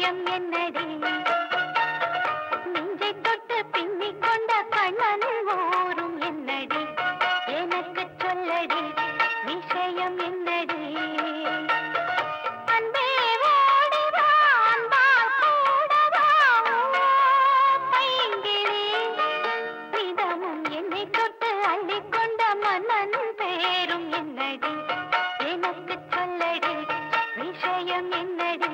விஷயம் என்னடி நெஞ்சை தொட்டு பின்னிக் கொண்ட கண்ணன் ஓரும் என்னடி எனக்கு சொல்லடி விஷயம் என்னடி அன்பே ஓடி வா அன்பால் கூட வா ஓ பைங்கிளி நிதமும் என்னை தொட்டு அள்ளிக்கொண்ட மன்னன் பேரும் என்னடி எனக்கு சொல்லடி விஷயம் என்னடி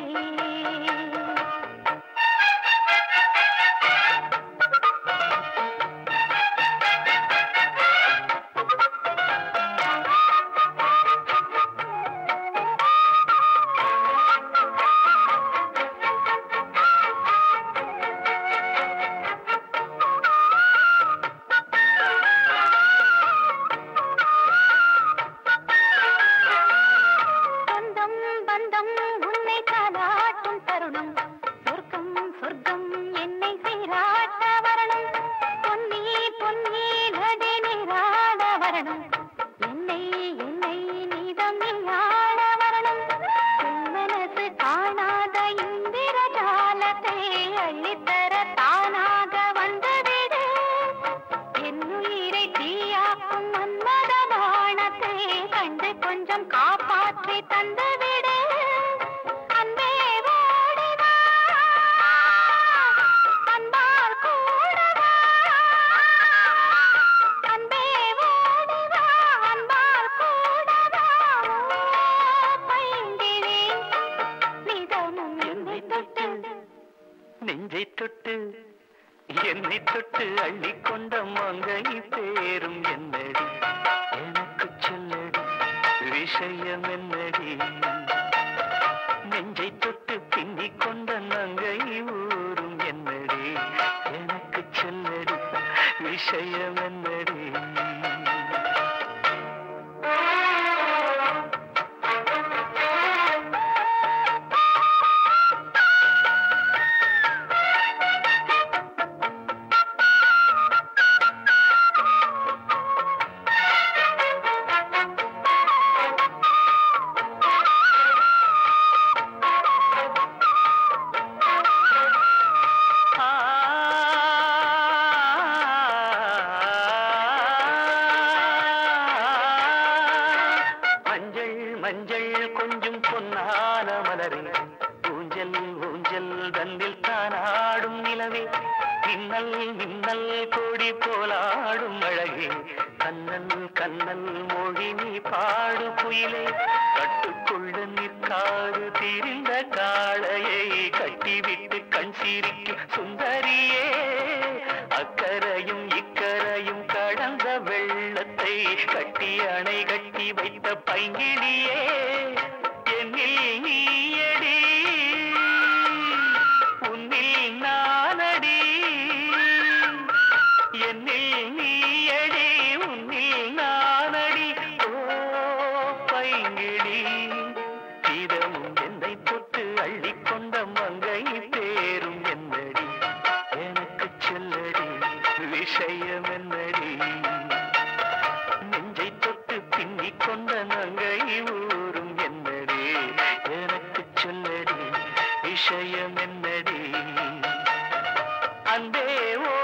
சொந்தம் பந்தம் உன்னை தாலாட்டும் தருணம் சொர்க்கம் சொர்க்கம் என்னை சீராட்ட வரணும் பொன்னி பொன்னி நதி நீராட வரணும் என்னை என்னை நீதம் நீயாட வரணும் உன் மனசு காணாத இந்திர ஜாலத்தை அள்ளித்தர தானாக வந்துவிடு என் உயிரை தீயாக்கும் மன்மத பாணத்தை கண்டு கொஞ்சம் காப்பாற்றி தந்துவிடு அன்பே ஓடி வா அன்பால் கூட வா அன்பே ஓடி வா அன்பால் கூட வா ஓ பைங்கிளி நிதமும் என்னை தொட்டு நெஞ்சை தொட்டு என்னை தொட்டு அள்ளிக்கொண்ட மங்கை பேரும் என்னடி எனக்கு சொல்லடி விஷயம் என்னடி நெஞ்சை தொட்டு பின்னிக் கொண்ட நங்கை ஊரும் என்னடி எனக்கு சொல்லடி விஷயம் என்னடி மஞ்சள் மஞ்சள் கொஞ்சம் பொன்னான மலரே ஊஞ்சல் ஊஞ்சல் தந்தில் தானாடும் நிலவே மின்னல் மின்னல் கோடி போலாடும் அழகே கண்ணல் கண்ணல் மொழி நீ பாடு குயிலே கட்டுக்குள்ள நிற்காது திரிந்த காளையை கட்டிவிட்டு கண் சிரிக்கும் சுந்தரியே அக்கரையும் இக்கரையும் கடந்த வெள்ளத்தை கட்டி அணை கட்டி வைத்த பைங்கிலியே என்னில் நீயடி உன்னில் நானடி என்னில் நீயடி உன்னில் நானடி ஓ பைங்கிளி இதமும் என்னை தொட்டு அள்ளிக்கொண்ட மங்கை பேரும் என்னடி எனக்கு சொல்லடி விஷயம் என்னடி நெஞ்சை தொட்டு பின்னிக் கொண்ட நங்கை ஊரும் என்னடி எனக்கு சொல்லடி விஷயம் என்னடி அன்பே ஓ